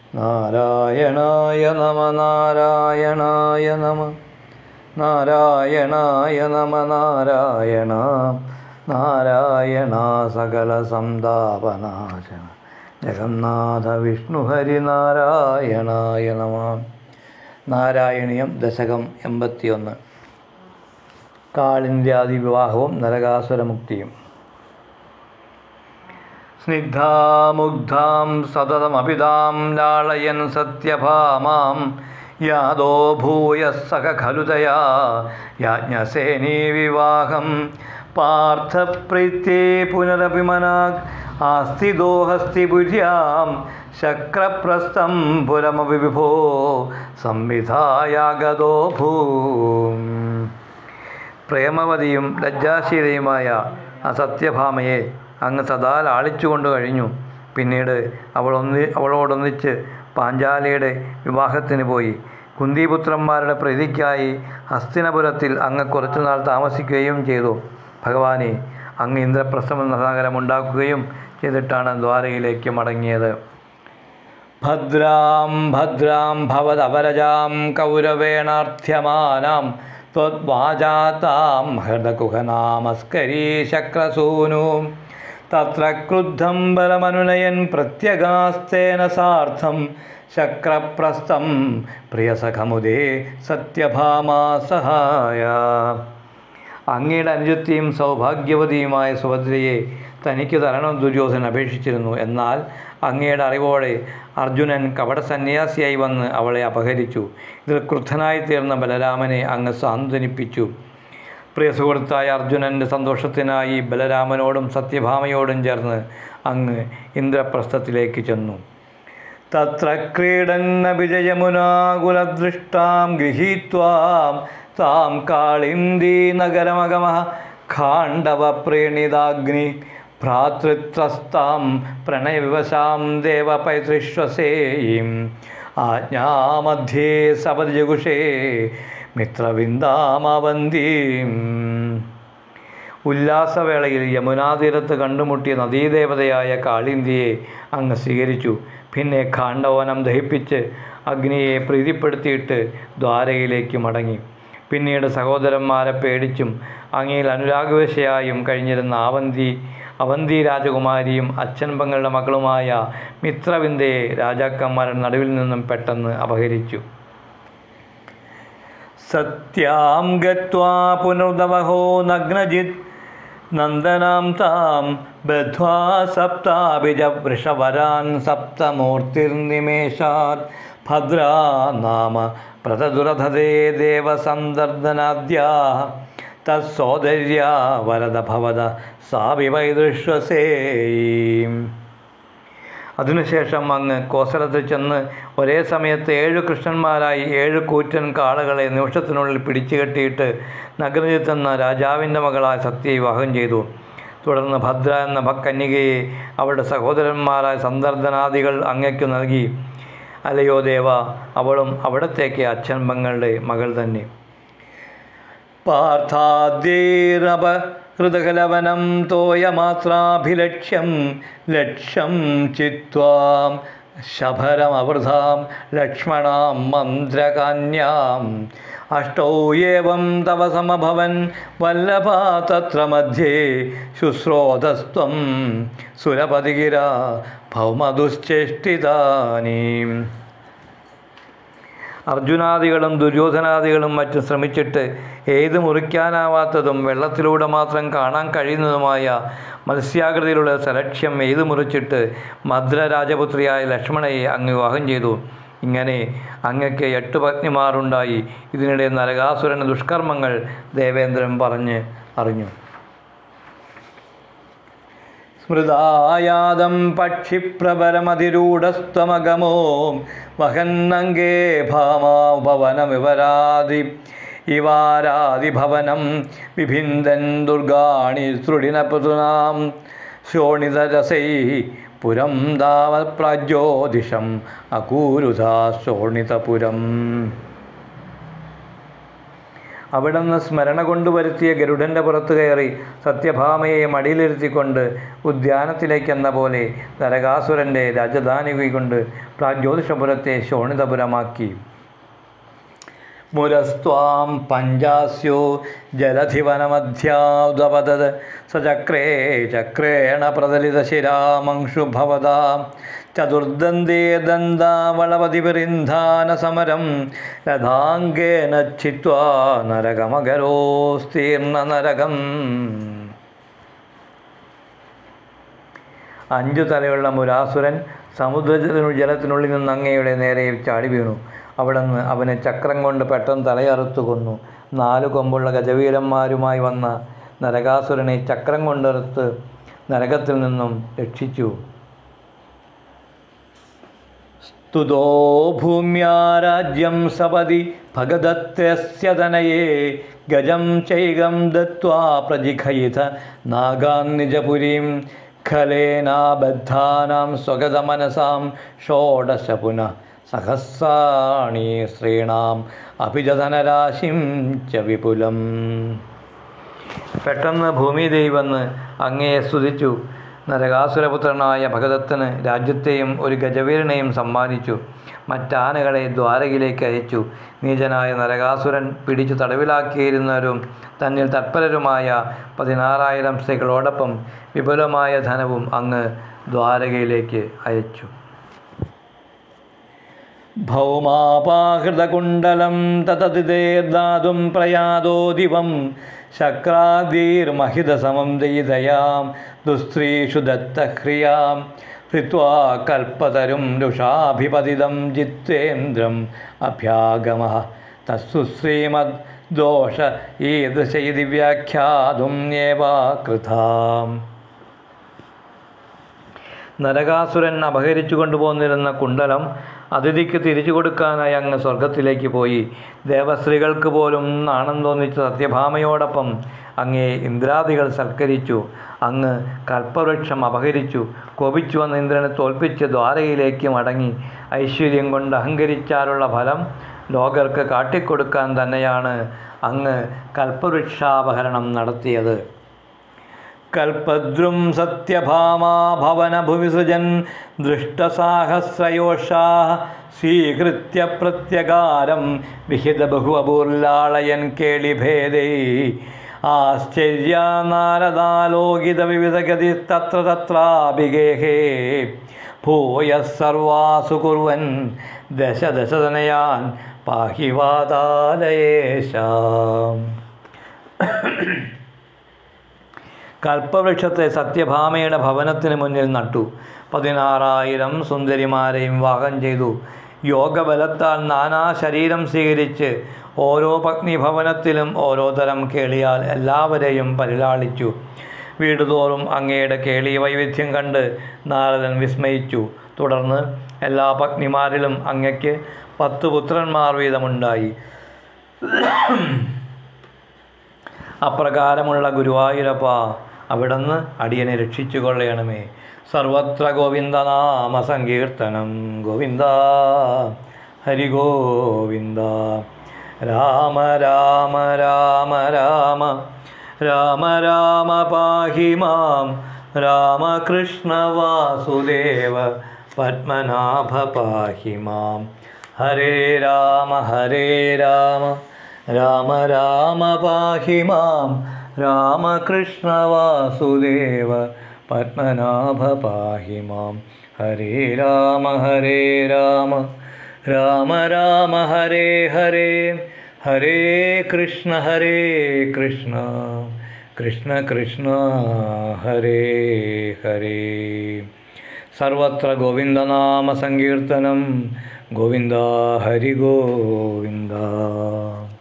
നാരായണായ നമ നാരായണായ നമ നാരായണായ നമ നാരായണ നാരായണ സകല സന്താപനാശന ജഗന്നാഥ വിഷ്ണു ഹരി നാരായണായ നമ നാരായണീയം ദശകം എൺപത്തിയൊന്ന് കാളിന്ദ്യാദി വിവാഹവും നരകാസുരമുക്തിയും സ്നിഗ്ധാമുഗ്ധാം സതതമപിതാം ലാളയൻ സത്യഭാമാം യാദോ ഭൂയഃ സഖ ഖലു തയാ യാജ്ഞസേനീ വിവാഹം പാർത്ഥപ്രീത്യേ പുനരപി മനാക് ആസ്തിദോഹസ്തിപുര്യാം ശക്രപ്രസ്ഥം പുരമപി വിഭോ സംവിധായാഗതോ ഭൂം പ്രേമവതിയും ലജ്ജാശീലയുമായ ആ സത്യഭാമയെ അങ്ങ് സദാ ലാളിച്ചുകൊണ്ട് കഴിഞ്ഞു പിന്നീട് അവൾ ഒന്നി അവളോടൊന്നിച്ച് പാഞ്ചാലിയുടെ വിവാഹത്തിന് പോയി കുന്തിപുത്രന്മാരുടെ പ്രീതിക്കായി ഹസ്തിനപുരത്തിൽ അങ്ങ് കുറച്ചുനാൾ താമസിക്കുകയും ചെയ്തു ഭഗവാനെ അങ്ങ് ഇന്ദ്രപ്രസ്ഥം എന്ന നഗരം ഉണ്ടാക്കുകയും ചെയ്തിട്ടാണ് ദ്വാരകയിലേക്ക് മടങ്ങിയത് ഭദ്രാം ഭദ്രാം ഭവതപരജാം കൗരവേണാർത്ഥ്യമാനാം ത്വദ്വാചാതാം ഹൃദകുഹനാമസ്കരീ ശക്രസൂനു തത്ര ക്രുദ്ധം ബലമനുനയൻ പ്രത്യഗാസ്തേന സാർത്ഥം ശക്രപ്രസ്ഥം പ്രിയസഖമുദേ സത്യഭാമാ സഹായ അങ്ങയുടെ അനുജത്തിയും സൗഭാഗ്യവതിയുമായ സുഭദ്രയെ തനിക്ക് തരണം ദുര്യോധനൻ അപേക്ഷിച്ചിരുന്നു എന്നാൽ അങ്ങയുടെ അറിവോടെ അർജുനൻ കപട സന്യാസിയായി വന്ന് അവളെ അപഹരിച്ചു ഇതിൽ ക്രുദ്ധനായി തീർന്ന ബലരാമനെ അങ്ങ് സാന്ത്വനിപ്പിച്ചു പ്രിയ സുഹൃത്തായ അർജുനൻ്റെ സന്തോഷത്തിനായി ബലരാമനോടും സത്യഭാമയോടും ചേർന്ന് അങ്ങ് ഇന്ദ്രപ്രസ്ഥത്തിലേക്ക് ചെന്നു തത്ര ക്രീഡന്നഭിജയമുനാകുലദൃഷ്ടാം ഗൃഹീത്വാം താം കാളിന്ദീ നഗരമഗമ ഖാണ്ഡവ പ്രീണിതാഗ്നി ഭ്രാതൃത്രസ്താം പ്രണയവിവശാം ദേവപൈതൃശ്വസേയും ആജ്ഞാമധ്യേ സപതിജകുഷേ മിത്രവിന്ദാമവന്തീം ഉല്ലാസവേളയിൽ യമുനാതീരത്ത് കണ്ടുമുട്ടിയ നദീദേവതയായ കാളിന്തിയെ അങ്ങ് സ്വീകരിച്ചു പിന്നെ ഖാണ്ഡവനം ദഹിപ്പിച്ച് അഗ്നിയെ പ്രീതിപ്പെടുത്തിയിട്ട് ദ്വാരകയിലേക്ക് മടങ്ങി പിന്നീട് സഹോദരന്മാരെ പേടിച്ചും അങ്ങയിൽ അനുരാഗവശയായും കഴിഞ്ഞിരുന്ന അവന്തി അവന്തി രാജകുമാരിയും അച്ഛൻ പെങ്ങളുടെ മകളുമായ മിത്രവിന്ദയെ രാജാക്കന്മാരുടെ നടുവിൽ നിന്നും പെട്ടെന്ന് അപഹരിച്ചു സത്യാം ഗത്വാ പുനർദവഹോ നഗ്നജിത് നന്ദനാം താം ബദ്ധ്വാ സപ്താഭിജ വൃഷവരാൻ സപ്തമൂർത്തിർനിമേഷാത് ഭദ്രാ നാമ പ്രതദുരധതേ ദേവസന്ദർദനാദ്യാ തത്സോദര്യാ വരദ ഭവത സാവിവൈദൃശ്വസേയും അതിനുശേഷം അങ്ങ് കോസലത്തിൽ ചെന്ന് ഒരേ സമയത്ത് ഏഴ് കൃഷ്ണന്മാരായി ഏഴ് കൂറ്റൻ കാളകളെ നിമിഷത്തിനുള്ളിൽ പിടിച്ചു കെട്ടിയിട്ട് നഗരജിത്ത് എന്ന രാജാവിൻ്റെ മകളായ സത്യയെ വിവാഹം ചെയ്തു തുടർന്ന് ഭദ്ര എന്ന ഭക്കന്യകയെ അവളുടെ സഹോദരന്മാരായ സന്ദർദനാദികൾ അങ്ങയ്ക്ക് നൽകി അലയോ ദേവ അവളും അവിടത്തേക്ക് അച്ഛൻ പെങ്ങളുടെ മകൾ തന്നെ പാർത്ഥാദ്യേരപ ഹൃദകലവനം തോയമാത്രാഭിലക്ഷ്യം ലക്ഷ്യം ചിത്വാം ശഭരമവൃതാം ലക്ഷ്മണാം മന്ത്രകാന്യാം അഷ്ടൗ ഏവം തവ സമഭവൻ വല്ലഭാ തത്ര മധ്യേ ശുശ്രോതസ്ത്വം സുരപതിഗിര ഭൗമദുശ്ചേഷ്ടിതാനീം അർജുനാദികളും ദുര്യോധനാദികളും മറ്റും ശ്രമിച്ചിട്ട് ഏത് മുറിക്കാനാവാത്തതും വെള്ളത്തിലൂടെ മാത്രം കാണാൻ കഴിയുന്നതുമായ മത്സ്യാകൃതിയിലുള്ള സലക്ഷ്യം ഏത് മുറിച്ചിട്ട് മദ്ര രാജപുത്രിയായ ലക്ഷ്മണയെ അങ്ങ് വിവാഹം ചെയ്തു ഇങ്ങനെ അങ്ങക്ക് എട്ട് പത്നിമാരുണ്ടായി ഇതിനിടെ നരകാസുരന് ദുഷ്കർമ്മങ്ങൾ ദേവേന്ദ്രൻ പറഞ്ഞ് അറിഞ്ഞു സ്മൃതായാദം പക്ഷിപ്രബലമതിരൂഢസ്ത്വമഗമോ വഹന്നങ്കേ ഭാമാപവനമിവരാതി ഇവാരാതിഭവനം വിഭിന്ദൻ ദുർഗാണി സൃഡിനപൃതുനാം ശോണിതരസൈ പുരം താവത് പ്രാജ്യോതിഷം അകൂരുധാ ശോണിതപുരം അവിടുന്ന് സ്മരണ കൊണ്ട് വരുത്തിയ ഗരുഡൻ്റെ പുറത്ത് കയറി സത്യഭാമയെ മടിയിലിരുത്തിക്കൊണ്ട് ഉദ്യാനത്തിലേക്കെന്ന പോലെ നരകാസുരൻ്റെ രാജധാനി കൊണ്ട് പ്രാജ്യോതിഷപുരത്തെ ശോണിതപുരമാക്കി മുരസ്ത്വാം പഞ്ചാസ്യോ ജലധിവനമധ്യാദപതത് സചക്രേ ചക്രേണ പ്രതലിതശിരാമംഷു ഭവതാം ചതുർദന്തേ ദന്താവളപതിവിറിന്ധാന സമരം രഥാംഗേന ചിത്വാ നരകമകരോസ്തീർണ നരകം അഞ്ചു തലയുള്ള മുരാസുരൻ സമുദ്രജലത്തിനു ജലത്തിനുള്ളിൽ നിന്ന് അങ്ങയുടെ നേരെ ചാടി വീണു അവിടുന്ന് അവനെ ചക്രം കൊണ്ട് പെട്ടെന്ന് തലയറുത്തു കൊന്നു നാല് കൊമ്പുള്ള ഗജവീരന്മാരുമായി വന്ന നരകാസുരനെ ചക്രം കൊണ്ടെടുത്ത് നരകത്തിൽ നിന്നും രക്ഷിച്ചു സ്തുതോ ഭൂമ്യാ രാജ്യം സപതി ഭഗദത്തസ്യ തനയേ ഗജം ചൈകം ദത്വാ പ്രജിഖയിത നാഗാൻ നിജപുരീം ഖലേനാബദ്ധാനാം സ്വഗതമനസാം ഷോഡശ പുനഃ സഹസ്രാണി സ്ത്രീണാം അഭിജധനരാശിം ച വിപുലം പെട്ടെന്ന് ഭൂമിദേവി വന്ന് അങ്ങയെ സ്തുതിച്ചു നരകാസുരപുത്രനായ ഭഗദത്തന് രാജ്യത്തെയും ഒരു ഗജവീരനെയും സമ്മാനിച്ചു മറ്റാനകളെ ദ്വാരകയിലേക്ക് അയച്ചു നീചനായ നരകാസുരൻ പിടിച്ചു തടവിലാക്കിയിരുന്നവരും തന്നിൽ തത്പരരുമായ പതിനാറായിരം സ്ത്രീകളോടൊപ്പം വിപുലമായ ധനവും അങ്ങ് ദ്വാരകയിലേക്ക് അയച്ചു ഭൗമാപാഹൃതകുണ്ടലം തതതിദേർദാതും പ്രയാതോ ദിവം ശക്രാദീർമഹിതസമം ദയിതയാം ദുസ്ത്രീഷു ദത്തഹ്രിയാം ഹൃത്വാ കൽപ്പതരും രുഷാഭിപതിതം ജിത്തേന്ദ്രം അഭ്യാഗമ തസ്സു ശ്രീമദ് ദോഷ ഈദൃശൈതി വ്യാഖ്യാതും ഏവാ കൃതാം നരകാസുരൻ അപഹരിച്ചു കൊണ്ടുപോന്നിരുന്ന കുണ്ടലം അതിഥിക്ക് തിരിച്ചു കൊടുക്കാനായി അങ്ങ് സ്വർഗത്തിലേക്ക് പോയി ദേവസ്ത്രീകൾക്ക് പോലും നാണം തോന്നിച്ച സത്യഭാമയോടൊപ്പം അങ്ങേ ഇന്ദ്രാദികൾ സൽക്കരിച്ചു അങ്ങ് കൽപ്പവൃക്ഷം അപഹരിച്ചു കോപിച്ചു വന്ന ഇന്ദ്രനെ തോൽപ്പിച്ച് ദ്വാരകയിലേക്ക് മടങ്ങി ഐശ്വര്യം കൊണ്ട് അഹങ്കരിച്ചാലുള്ള ഫലം ലോകർക്ക് കാട്ടിക്കൊടുക്കാൻ തന്നെയാണ് അങ്ങ് കൽപ്പവൃക്ഷാപഹരണം നടത്തിയത് കൽപദ്രും സത്യഭാമാ ഭവനഭുവിസൃജൻ ദൃഷ്ടസാഹസ്രയോഷാ സ്വീകൃത്യ പ്രത്യകാരം വിഹിത ബഹുഅപൂർലാളയൻ കേളിഭേദൈ ആശ്ചര്യാനാരദാലോകിത വിവിധഗതി തത്ര തത്രാഭിഗേഹേ ഭൂയ സർവാസു കുർവൻ ദശ ദശതനയാൻ പാഹി വാതാലയേശാം കൽപ്പവൃക്ഷത്തെ സത്യഭാമയുടെ ഭവനത്തിന് മുന്നിൽ നട്ടു പതിനാറായിരം സുന്ദരിമാരെയും വിവാഹം ചെയ്തു യോഗബലത്താൽ നാനാ ശരീരം സ്വീകരിച്ച് ഓരോ പത്നി ഭവനത്തിലും ഓരോ തരം കേളിയാൽ എല്ലാവരെയും പരിലാളിച്ചു വീടുതോറും അങ്ങയുടെ കേളി വൈവിധ്യം കണ്ട് നാരദൻ വിസ്മയിച്ചു തുടർന്ന് എല്ലാ പത്നിമാരിലും അങ്ങയ്ക്ക് പത്ത് പുത്രന്മാർ വീതമുണ്ടായി അപ്രകാരമുള്ള ഗുരുവായൂരപ്പ അവിടുന്ന് അടിയനെ രക്ഷിച്ചു കൊള്ളണമേ സർവത്ര ഗോവിന്ദനാമ സങ്കീർത്തനം ഗോവിന്ദ ഹരി ഗോവിന്ദ രാമ രാമ രാമ രാമ രാമ രാമ പാഹി മാം രാമകൃഷ്ണ വാസുദേവ പത്മനാഭ പാഹി മാം ഹരേ രാമ ഹരേ രാമ രാമ രാമ പാഹി മാം രാമകൃഷ്ണ വാസുദേവ പത്മനാഭ പാഹി മാം ഹരേ രാമ ഹരേ രാമ രാമ രാമ ഹരേ ഹരേ ഹരേ കൃഷ്ണ ഹരേ കൃഷ്ണ കൃഷ്ണ കൃഷ്ണ ഹരേ ഹരേ സർവത്ര ഗോവിന്ദനാമ സങ്കീർത്തനം ഗോവിന്ദ ഹരി ഗോവിന്ദ